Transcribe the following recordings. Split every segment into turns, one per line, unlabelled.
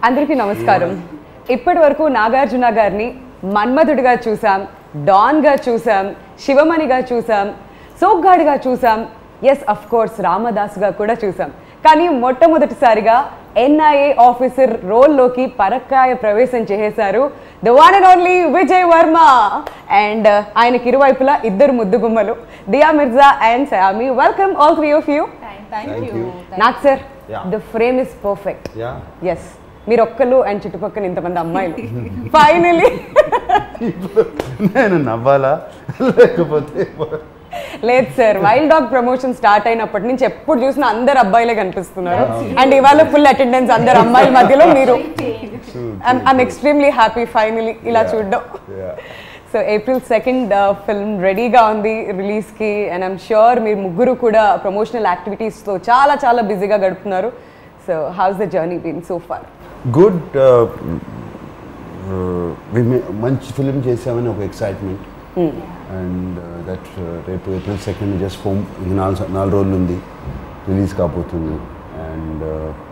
అందరికీ నమస్కారం ఇప్పటి వరకు నాగార్జున గారిని మన్మధుడిగా చూసాం డాన్గా చూసాం శివమణిగా చూసాం సోగ్గాడిగా చూసాం ఎస్ అఫ్ కోర్స్ రామదాస్గా కూడా చూసాం కానీ మొట్టమొదటిసారిగా ఎన్ఐఏ ఆఫీసర్ రోల్లోకి పరక్కాయ ప్రవేశం చేసేశారు the one and only Vijay Varma and ఆయనకి ఇరువైపులా ఇద్దరు ముద్దుగుమ్మలు Dia Mirza and Saiyami welcome all three of you
Thank you.
నాకు sir
Yeah.
The frame is perfect
yeah
yes మీరు ఒక్కరు అండ్ చుట్టుపక్కల ఇంతమంది అమ్మాయిలు ఫైనలీ
నేను నవ్వాలా లేకపోతే
లేదు sir wild dog promotion start అయినప్పటి నుంచి ఎప్పుడు చూసినా అందరు అబ్బాయిలే కనిపిస్తున్నారు అండ్ ఇవాళ ఫుల్ అటెండెన్స్ అందరు అమ్మాయిల మధ్యలో మీరు ఐఎమ్ ఎక్స్ట్రీమ్లీ హ్యాపీ ఫైనలీ ఇలా
Yeah.
చూడడం
Yeah.
So April second film రెడీగా ఉంది రిలీజ్కి అండ్ ఐమ్ షూర్ మీరు ముగ్గురు కూడా ప్రమోషనల్ యాక్టివిటీస్తో చాలా చాలా బిజీగా గడుపుతున్నారు so how's the journey been so far
good మంచి ఫిలిం చేసామని ఒక ఎక్సైట్మెంట్ అండ్ దట్ రేపు ఏప్రిల్ సెకండ్ జస్ట్ ఫోమ్ నాలుగు నాలుగు రోజులు ఉంది రిలీజ్ కాబోతుంది అండ్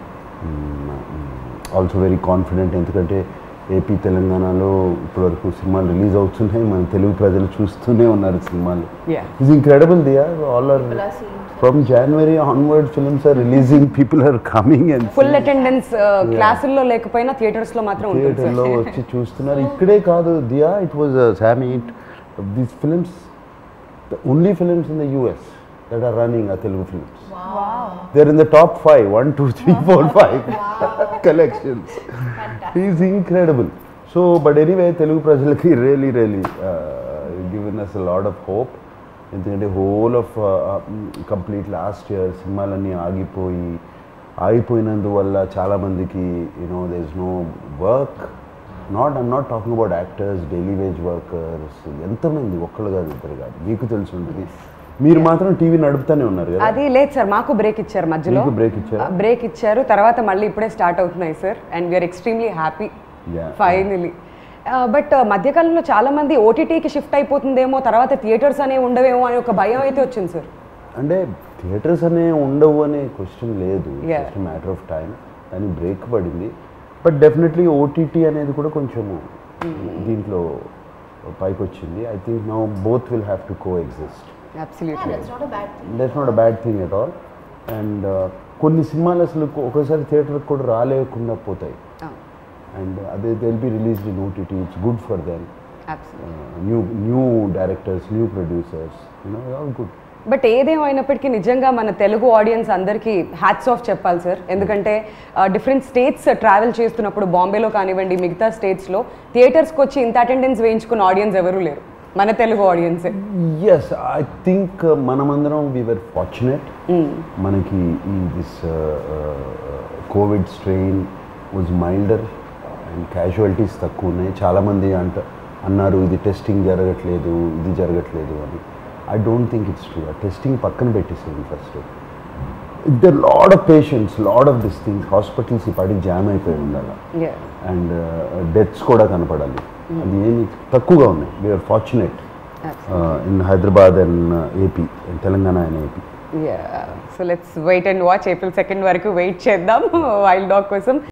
ఆల్సో వెరీ కాన్ఫిడెంట్ ఎందుకంటే ఏపీ తెలంగాణలో ఇప్పటివరకు సినిమాలు రిలీజ్ అవుతున్నాయి మన తెలుగు ప్రజలు చూస్తూనే ఉన్నారు సినిమాలు
Yeah.
Is incredible Dia all are
People are seeing
from January onward films are releasing people are coming and
full attendance క్లాసుల్లో లేకపోయినా థియేటర్స్ లో మాత్రం ఉంటుంది
థియేటర్లో
సార్
వచ్చి చూస్తున్నారు ఇక్కడే కాదు Dia it was same it these films the only films in the US that are running uh Telugu films there in the top five one two three four five collections is incredible so but anyway Telugu ప్రజలకి really really given us lot of hope ఎందుకంటే whole of complete last year సినిమాలన్నీ ఆగిపోయి ఆగిపోయినందువల్ల చాలామందికి you know they is no work not I'm not talking about actors daily wage workers ఎంతమంది ఒక్కళ్ళు కాదు ఇద్దరు కాదు మీకు తెలిసి ఉంటుంది మీరు మాత్రం టీవీ నడుపుతానే ఉన్నారు కదా
అది లేదు సార్ మాకు బ్రేక్ ఇచ్చారు మధ్యలో
మీకు break ఇచ్చారా?
బ్రేక్ ఇచ్చారు తర్వాత మళ్ళీ ఇప్పుడే స్టార్ట్ అవుతున్నాయి sir and we're extremely happy
Yeah.
Finally but మధ్యకాలంలో చాలా మంది ఓటీటీకి షిఫ్ట్ అయిపోతుందేమో తర్వాత థియేటర్స్ అనేవి ఉండవేమో అని ఒక భయం అయితే వచ్చింది సార్
అంటే థియేటర్స్ అనే ఉండవు అనే క్వశ్చన్ లేదు
Yeah.
Just matter of time కానీ బ్రేక్ పడింది బట్ డెఫినెట్లీ ఓటీటీ అనేది కూడా కొంచెము దీంట్లో పైకి వచ్చింది I think now both will have to coexist
Yeah,
absolutely
that's not a bad thing.
That's not a bad thing at all and కొన్ని సినిమాలు అసలు ఒకసారి థియేటర్కి కూడా రాలేకుండా పోతాయి అండ్ అదే they'll be released in OTT it's good for them new new directors new producers you know all good
but ఏదేమైనప్పటికీ నిజంగా మన తెలుగు ఆడియన్స్ అందరికీ హ్యాట్స్ ఆఫ్ చెప్పాలి సార్ ఎందుకంటే డిఫరెంట్ స్టేట్స్ ట్రావెల్ చేస్తున్నప్పుడు బాంబేలో కానివ్వండి మిగతా స్టేట్స్లో థియేటర్స్కి వచ్చి ఇంత అటెండెన్స్ వేయించుకున్న ఆడియన్స్ ఎవరూ లేరు మన తెలుగు ఆడియన్సే
ఎస్ ఐ థింక్ మనమందరం వీఆర్ ఫార్చునేట్ మనకి ఈ this Covid strain was milder and casualties తక్కువ ఉన్నాయి చాలామంది అంట అన్నారు ఇది టెస్టింగ్ జరగట్లేదు ఇది జరగట్లేదు అని I don't think it's true uh testing పక్కన పెట్టేసింది first the lot of patients lot of this things hospitals ఈ పాటికి జామ్ అయిపోయి ఉండాలి అండ్ డెత్స్ కూడా కనపడాలి అది ఏమి తక్కువగా ఉన్నాయి we're fortunate in Hyderabad and AP Telangana and AP
so let's wait and watch April second వరకు వెయిట్ చేద్దాం వైల్డ్ డాగ్ కోసం